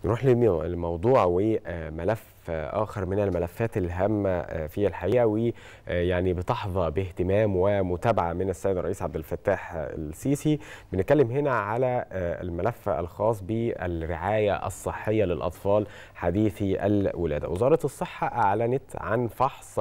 نروح لموضوع وملف آخر من الملفات الهامة في الحقيقة ويعني بتحظى باهتمام ومتابعة من السيد الرئيس عبد الفتاح السيسي بنتكلم هنا على الملف الخاص بالرعاية الصحية للأطفال حديثي الولادة وزارة الصحة أعلنت عن فحص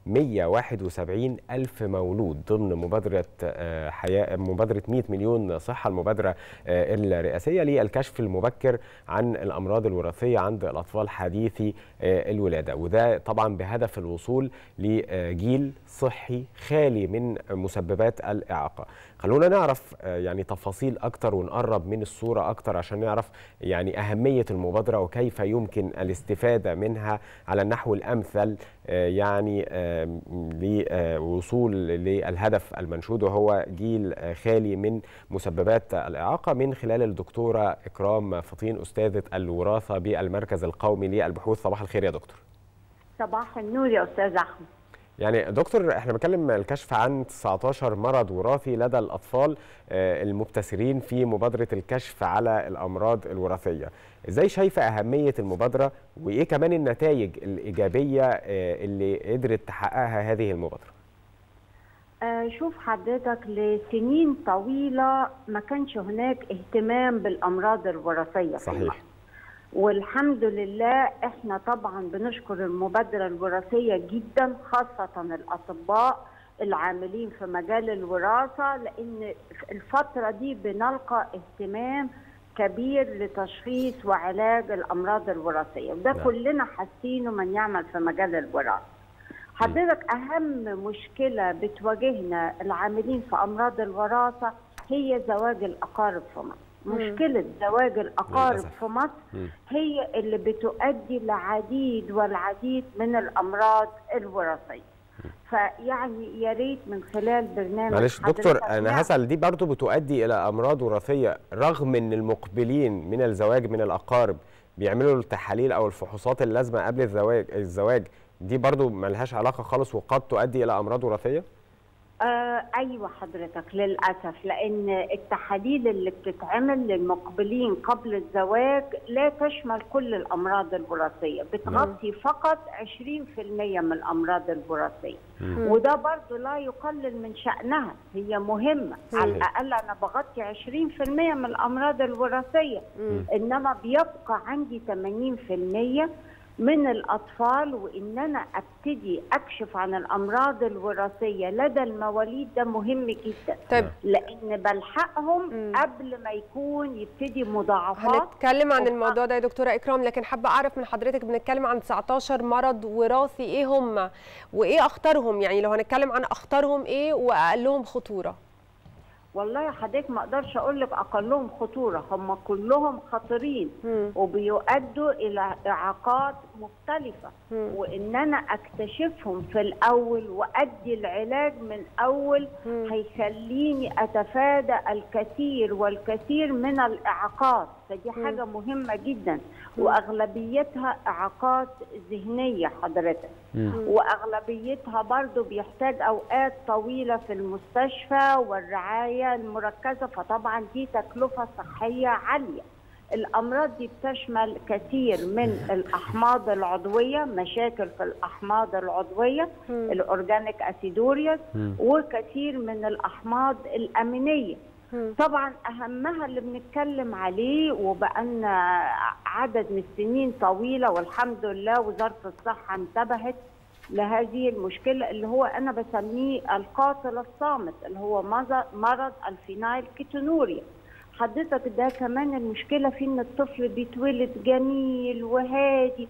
171 ألف مولود ضمن مبادرة حياة مبادرة 100 مليون صحة المبادرة الرئاسية للكشف المبكر عن الأمراض الوراثية عند الأطفال حديثي الولادة وده طبعا بهدف الوصول لجيل صحي خالي من مسببات الإعاقة خلونا نعرف يعني تفاصيل أكتر ونقرب من الصورة أكتر عشان نعرف يعني أهمية المبادرة وكيف يمكن الاستفادة منها على النحو الأمثل يعني لوصول للهدف المنشود وهو جيل خالي من مسببات الإعاقة من خلال الدكتورة إكرام فطين أستاذة الوراثة بالمركز القومي للبحوث صباح الخير يا دكتور صباح النور يا أستاذ أحمد يعني دكتور احنا بنتكلم الكشف عن 19 مرض وراثي لدى الاطفال المبتسرين في مبادره الكشف على الامراض الوراثيه ازاي شايفه اهميه المبادره وايه كمان النتائج الايجابيه اللي قدرت تحققها هذه المبادره شوف حضرتك لسنين طويله ما كانش هناك اهتمام بالامراض الوراثيه صحيح والحمد لله احنا طبعا بنشكر المبادره الوراثيه جدا خاصه الاطباء العاملين في مجال الوراثه لان الفتره دي بنلقى اهتمام كبير لتشخيص وعلاج الامراض الوراثيه وده نعم. كلنا حاسينه من يعمل في مجال الوراثه حضرتك اهم مشكله بتواجهنا العاملين في امراض الوراثه هي زواج الاقارب في مصر مشكلة زواج الأقارب للأسف. في مصر مم. هي اللي بتؤدي لعديد والعديد من الأمراض الوراثية فيعني يا ريت من خلال برنامج معلش دكتور انا هسال دي برضو بتؤدي الى امراض وراثيه رغم ان المقبلين من الزواج من الاقارب بيعملوا التحاليل او الفحوصات اللازمه قبل الزواج الزواج دي برضو ملهاش علاقه خالص وقد تؤدي الى امراض وراثيه آه ايوه حضرتك للاسف لان التحاليل اللي بتتعمل للمقبلين قبل الزواج لا تشمل كل الامراض الوراثيه بتغطي مم. فقط 20% من الامراض الوراثيه مم. وده برضه لا يقلل من شانها هي مهمه مم. على الاقل انا بغطي 20% من الامراض الوراثيه مم. انما بيبقى عندي 80% من الأطفال وإن أنا أبتدي أكشف عن الأمراض الوراثية لدى المواليد ده مهم جدا طيب. لأن بلحقهم م. قبل ما يكون يبتدي مضاعفات هنتكلم عن الموضوع ده يا دكتورة إكرام لكن حابة أعرف من حضرتك بنتكلم عن 19 مرض وراثي إيه هم وإيه أخطرهم يعني لو هنتكلم عن أخطرهم إيه وأقلهم خطورة والله يا حضرتك ما اقدرش اقول لك اقلهم خطوره هم كلهم خطيرين وبيؤدوا الى اعاقات مختلفه مم. وان انا اكتشفهم في الاول وادي العلاج من اول مم. هيخليني اتفادى الكثير والكثير من الاعاقات فدي حاجه مم. مهمه جدا واغلبيتها اعاقات ذهنيه حضرتك واغلبيتها برضو بيحتاج اوقات طويله في المستشفى والرعايه المركزه فطبعا دي تكلفه صحيه عاليه الامراض دي بتشمل كثير من الاحماض العضويه مشاكل في الاحماض العضويه الاورجانيك اسيدوريوس وكثير من الاحماض الامينيه طبعا اهمها اللي بنتكلم عليه وبقالنا عدد من السنين طويله والحمد لله وزاره الصحه انتبهت لهذه المشكله اللي هو انا بسميه القاتل الصامت اللي هو مرض الفينايل كيتونوريا حضرتك ده كمان المشكله في ان الطفل بيتولد جميل وهادي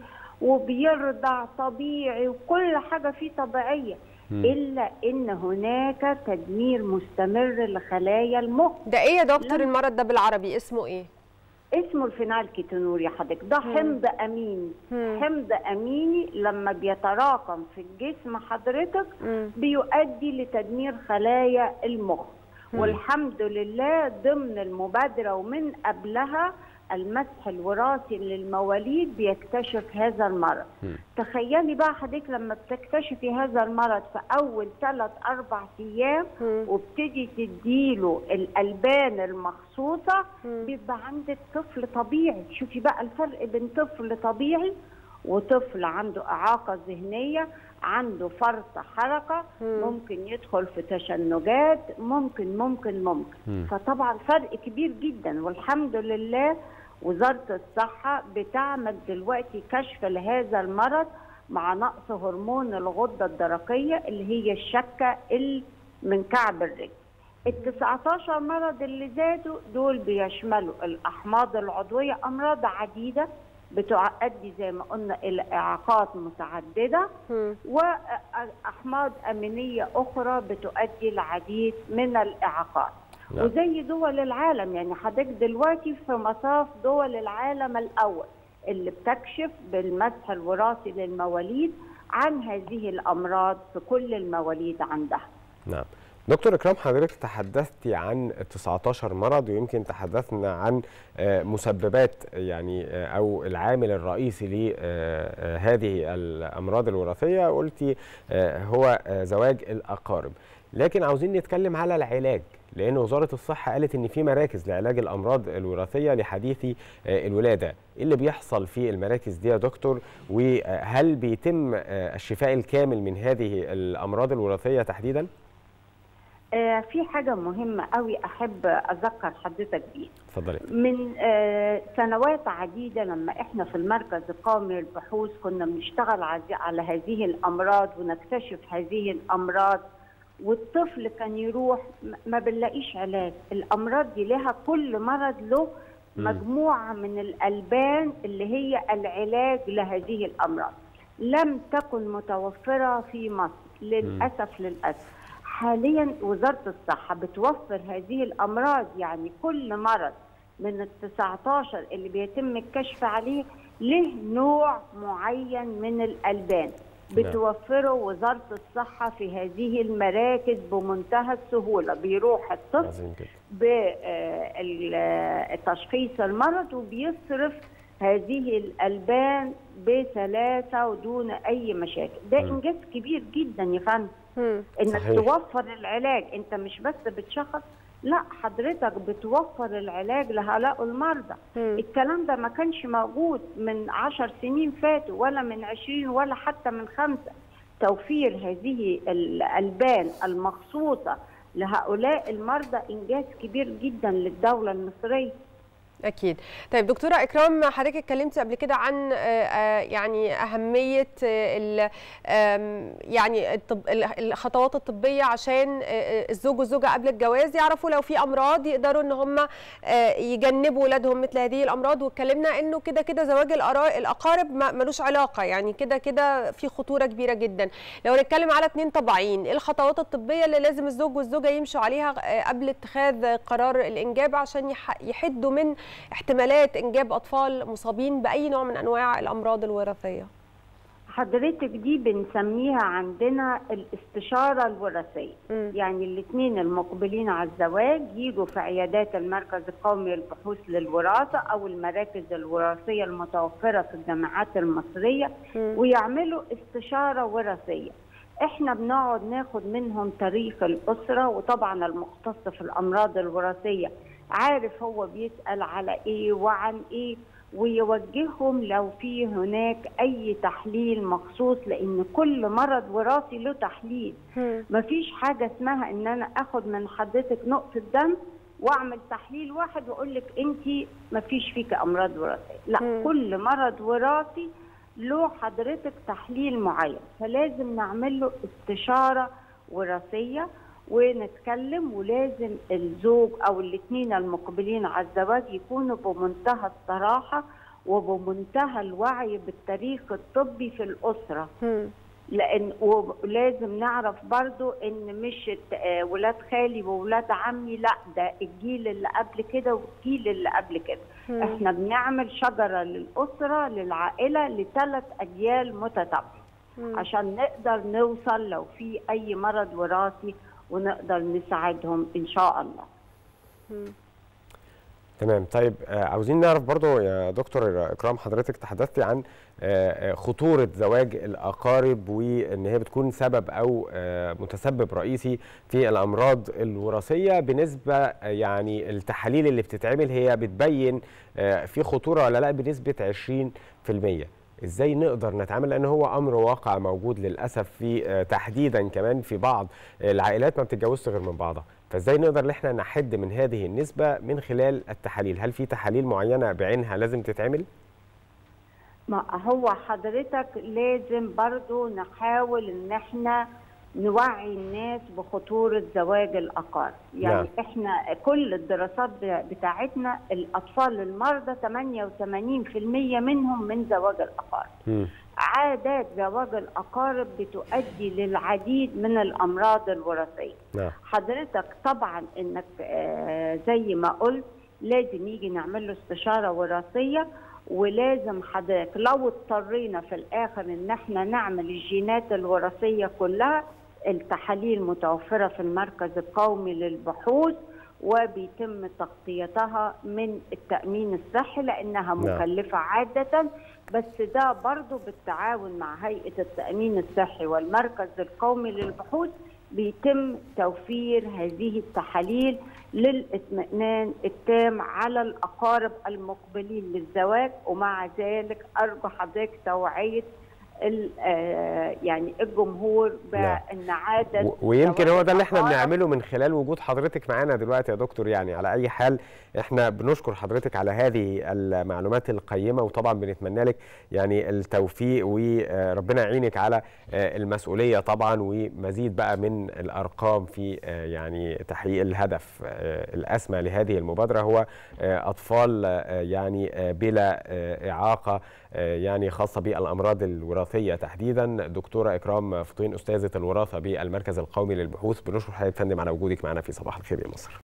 وبيرضع طبيعي وكل حاجه فيه طبيعيه الا ان هناك تدمير مستمر لخلايا المخ ده ايه يا دكتور المرض ده بالعربي اسمه ايه اسمه الفينال كيتونور يا حضرتك ده حمض اميني حمض اميني لما بيتراكم في الجسم حضرتك مم. بيؤدي لتدمير خلايا المخ مم. والحمد لله ضمن المبادره ومن قبلها المسح الوراثي للمواليد بيكتشف هذا المرض م. تخيلي بقى حضرتك لما بتكتشفي هذا المرض في اول ثلاث اربع ايام مم. وبتدي تديله الالبان المخصوصه مم. بيبقى عندك طفل طبيعي شوفي بقى الفرق بين طفل طبيعي وطفل عنده اعاقه ذهنيه عنده فرط حركه مم. ممكن يدخل في تشنجات ممكن ممكن ممكن مم. فطبعا فرق كبير جدا والحمد لله وزاره الصحه بتعمل دلوقتي كشف لهذا المرض مع نقص هرمون الغده الدرقيه اللي هي الشكه اللي من كعب الرجل ال 19 مرض اللي زادوا دول بيشملوا الاحماض العضويه امراض عديده بتؤدي زي ما قلنا الى اعاقات متعدده مم. واحماض امينيه اخرى بتؤدي العديد من الاعاقات نعم. وزي دول العالم يعني حضرتك دلوقتي في مصاف دول العالم الاول اللي بتكشف بالمسح الوراثي للمواليد عن هذه الامراض في كل المواليد عندها نعم دكتور اكرام حضرتك تحدثتي عن 19 مرض ويمكن تحدثنا عن آه، مسببات يعني آه، او العامل الرئيسي لهذه الامراض الوراثيه قلتي آه، هو آه، زواج الاقارب لكن عاوزين نتكلم على العلاج لان وزاره الصحه قالت ان في مراكز لعلاج الامراض الوراثيه لحديثي آه، الولاده ايه اللي بيحصل في المراكز دي يا دكتور وهل بيتم آه، الشفاء الكامل من هذه الامراض الوراثيه تحديدا آه، في حاجه مهمه قوي احب اذكر حضرتك بيها اتفضلي من آه، سنوات عديدة لما احنا في المركز القومي للبحوث كنا بنشتغل عز- على هذه الأمراض ونكتشف هذه الأمراض والطفل كان يروح م- ما بنلاقيش علاج الأمراض دي لها كل مرض له مم. مجموعة من الألبان اللي هي العلاج لهذه الأمراض لم تكن متوفرة في مصر للأسف للأسف حاليا وزارة الصحة بتوفر هذه الأمراض يعني كل مرض من ال 19 اللي بيتم الكشف عليه له نوع معين من الألبان نعم. بتوفره وزارة الصحة في هذه المراكز بمنتهى السهولة بيروح الطفل عظيم جدا بتشخيص المرض وبيصرف هذه الألبان بسلاسة ودون أي مشاكل ده مم. إنجاز كبير جدا يا فندم مم. إنك صحيح. توفر العلاج أنت مش بس بتشخص لا حضرتك بتوفر العلاج لهؤلاء المرضى مم. الكلام ده ما كانش موجود من عشر سنين فاتوا ولا من عشرين ولا حتى من خمسة توفير هذه الألبان المخصوصة لهؤلاء المرضى إنجاز كبير جدا للدولة المصرية اكيد طيب دكتوره اكرام حضرتك اتكلمتي قبل كده عن آه، آه، يعني اهميه آه، ال- آم، يعني الطب- ال- الخطوات الطبيه عشان آه، آه، الزوج والزوجه قبل الجواز يعرفوا لو في امراض يقدروا ان هم آه، يجنبوا اولادهم مثل هذه الامراض واتكلمنا انه كده كده زواج الأرا- الاقارب ما- ملوش علاقه يعني كده كده في خطوره كبيره جدا لو نتكلم على اتنين طبيعيين ايه الخطوات الطبيه اللي لازم الزوج والزوجه يمشوا عليها آه، قبل اتخاذ قرار الانجاب عشان يح- يحدوا من احتمالات انجاب اطفال مصابين باي نوع من انواع الامراض الوراثيه حضرتك دي بنسميها عندنا الاستشارة الوراثية مم. يعني الاثنين المقبلين على الزواج يجوا في عيادات المركز القومي للبحوث للوراثة أو المراكز الوراثية المتوفرة في الجامعات المصرية مم. ويعملوا استشارة وراثية احنا بنقعد ناخد منهم تاريخ الأسرة وطبعا المختص في الأمراض الوراثية عارف هو بيسأل على ايه وعن ايه ويوجههم لو في هناك اي تحليل مخصوص لان كل مرض وراثي له تحليل مم. مفيش حاجه اسمها ان انا اخد من حضرتك نقطه دم واعمل تحليل واحد واقول لك انت مفيش فيك امراض وراثيه لا مم. كل مرض وراثي له حضرتك تحليل معين فلازم نعمل له استشاره وراثيه ونتكلم ولازم الزوج او الاثنين المقبلين على الزواج يكونوا بمنتهى الصراحه وبمنتهى الوعي بالتاريخ الطبي في الاسره مم. لان ولازم نعرف برضو ان مش الت- آه، ولاد خالي وولاد عمي لا ده الجيل اللي قبل كده والجيل اللي قبل كده مم. احنا بنعمل شجره للاسره للعائله لثلاث اجيال متتابعه مم. عشان نقدر نوصل لو في اي مرض وراثي ونقدر نساعدهم ان شاء الله تمام طيب عاوزين نعرف برضو يا دكتور اكرام حضرتك تحدثتي عن خطوره زواج الاقارب وان هي بتكون سبب او متسبب رئيسي في الامراض الوراثيه بالنسبه يعني التحاليل اللي بتتعمل هي بتبين في خطوره ولا لا بنسبه 20% ازاي نقدر نتعامل لان هو امر واقع موجود للاسف في تحديدا كمان في بعض العائلات ما بتتجوزش غير من بعضها فازاي نقدر ان احنا نحد من هذه النسبه من خلال التحاليل هل في تحاليل معينه بعينها لازم تتعمل ما هو حضرتك لازم برضو نحاول ان احنا نوعي الناس بخطورة زواج الأقارب يعني نعم. احنا كل الدراسات بتاعتنا الأطفال المرضى 88% منهم من زواج الأقارب م. عادات زواج الأقارب بتؤدي للعديد من الأمراض الوراثية نعم. حضرتك طبعا انك آه زي ما قلت لازم يجي نعمل له استشارة وراثية ولازم حضرتك لو اضطرينا في الاخر ان احنا نعمل الجينات الوراثيه كلها التحاليل متوفره في المركز القومي للبحوث وبيتم تغطيتها من التامين الصحي لانها مكلفه عاده بس ده برضو بالتعاون مع هيئه التامين الصحي والمركز القومي للبحوث بيتم توفير هذه التحاليل للاطمئنان التام على الاقارب المقبلين للزواج ومع ذلك ارجو حضرتك توعيه يعني الجمهور بان عاده ويمكن هو ده اللي احنا بنعمله من خلال وجود حضرتك معانا دلوقتي يا دكتور يعني على اي حال احنا بنشكر حضرتك على هذه المعلومات القيمه وطبعا بنتمنى لك يعني التوفيق وربنا يعينك على المسؤوليه طبعا ومزيد بقى من الارقام في يعني تحقيق الهدف الاسمى لهذه المبادره هو اطفال يعني بلا اعاقه يعني خاصه بالامراض الوراثيه تحديدا دكتوره اكرام فطين استاذه الوراثه بالمركز القومي للبحوث بنشكر حضرتك فندم على وجودك معنا في صباح الخير يا مصر